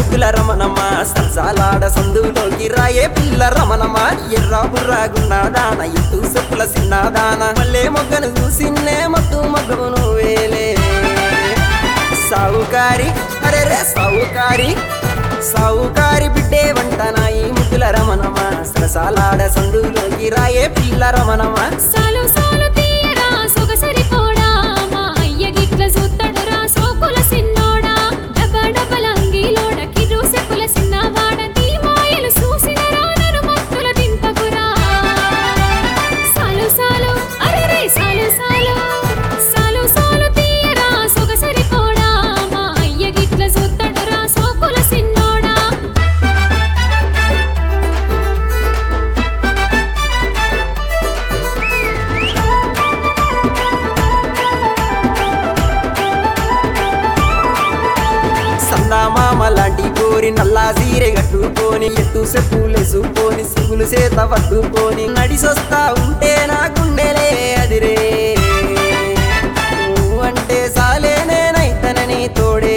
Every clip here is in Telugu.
ముద్దుల రమణమ్మ సరసాలాడ సందులోకి రాయే పిల్ల రమణమ్మ ఎర్ర బుర్రాగున్నదాన ఎత్తు చెప్పుల సిన్నదాన మళ్ళీ మొగ్గను చూసిన్నే మత్తు మొగ్గను వేలే సావుకారి అరే రే సావుకారి సావుకారి బిడ్డే వంట నాయి ముద్దుల రమణమ్మ సరసాలాడ సందులోకి రాయే పిల్ల రమణమ్మ సాలు సాలు తీయరా సొగసరి పోడా మా అయ్య గిట్ల చూత్తడురా సోకుల సిన్నోడా డబ్బ డబ్బల అంగిలోడ కిరు సెప్పుల సిన్నవాడ నీ మాయలు చూసినరా నన్ను మత్తుల దింపకురా సాలు సాలు అరే రే సాలు సాలు సాలు సాలు తీయరా సొగసరి పోడా మా అయ్య గిట్ల చూత్తడురా సోకుల సిన్నోడా సందామామ లాంటి కోరి నల్లా సీరె కట్టుకొని ఎత్తు చెప్పులేసుకొని సిగులు చేత పట్టుకొని నడిసొస్తా ఉంటే నా గుండెలే అదిరే నువ్వు అంటే సాలే నేనైతనని తోడే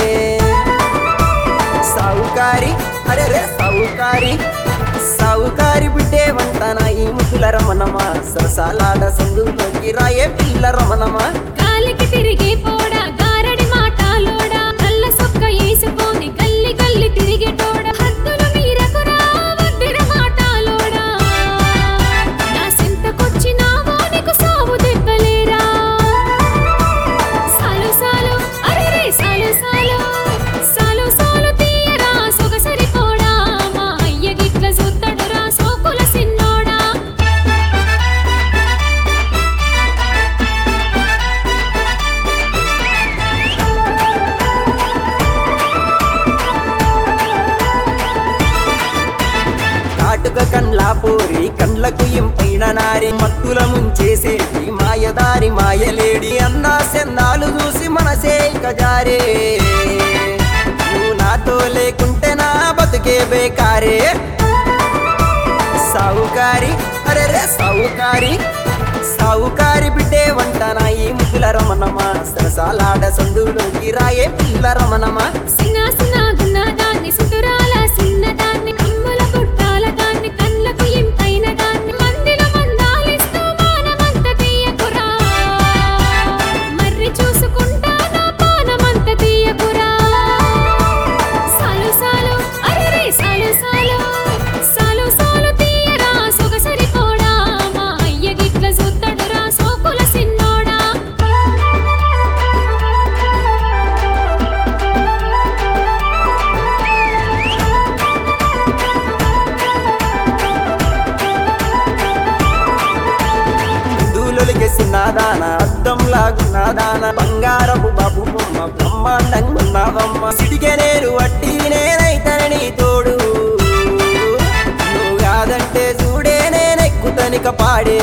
సావుకారి అరే రే సావుకారి సావుకారి బిడ్డే వంటన ఈ ముద్దుల రమణమ్మ సరసాలాడ సందులోకి రాయే పిల్ల రమణమ్మ కాలికి తిరిగి పోడా గారడి మాటలోడా కళ్ళ సొక్క వేసుకొని గల్లి గల్లి తిరిగేటోడ హద్దులు మీరకురా వద్దిర మాటలోడా నా సింతకొచ్చినావో నీకు సావు దెబ్బలేరా సాలు సాలు అరే రే సాలు సాలు సాలు సాలు తీయరా సొగసరి పోడా మా అయ్య గిట్ల చూత్తడురా సోకుల సిన్నోడా కాటుక కండ్లా పోరి కండ్లకు ఇంపైన నారి మత్తుల ముంచేసేటి మాయదారి మాయలేడి అన్నా సెందాలు చూసి మనసే ఇక జారే నువ్వు నాతో లేకుంటే నా బతుకే బేకారే సావుకారి అరే రే సావుకారి సావుకారి బిడ్డే వంట నా ఈ ముద్దుల రమణమ్మ సరసాలాడ సందులోకి రాయే పిల్ల రమణమ్మ సినా సినా గున్నదాన్ని సుతురాల సిన్నదాన్ని కమ్ముల పుట్టాల దాన్ని కళ్ళకు ఇంపైన దాన్ని మందిల మందాలిస్తూ మానమంత తీయకురా మర్రి చూసుకుంటా నా పానమంత తీయకురా సాలు సాలు అరే రే సాలు సాలు సాలు సాలు తీయరా సొగసరి పోడా మా అయ్య గిట్ల చూత్తడురా సోకుల సిన్నోడా హిందువులకి సిన్నదాన అద్దం లాగున్నదాన బంగారపు బాబు బొమ్మ బ్రహ్మాండంగా ఉన్నావమ్మ సిటికే నేను వట్టి నేనైతనని తోడు నువ్వు కాదంటే చూడే నేనెక్కుతనిక పాడే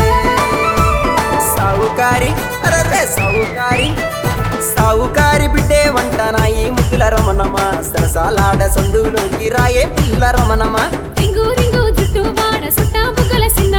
సావుకారి అరే సావుకారి సావుకారి బిడ్డే వంట నా ఈ ముద్దుల రమణమ్మ సరసాలాడ సందులోకి రాయే పిల్ల రమణమ్మ రింగు రింగు జుట్టు వాడ సుట్టా బుగ్గల సిన్న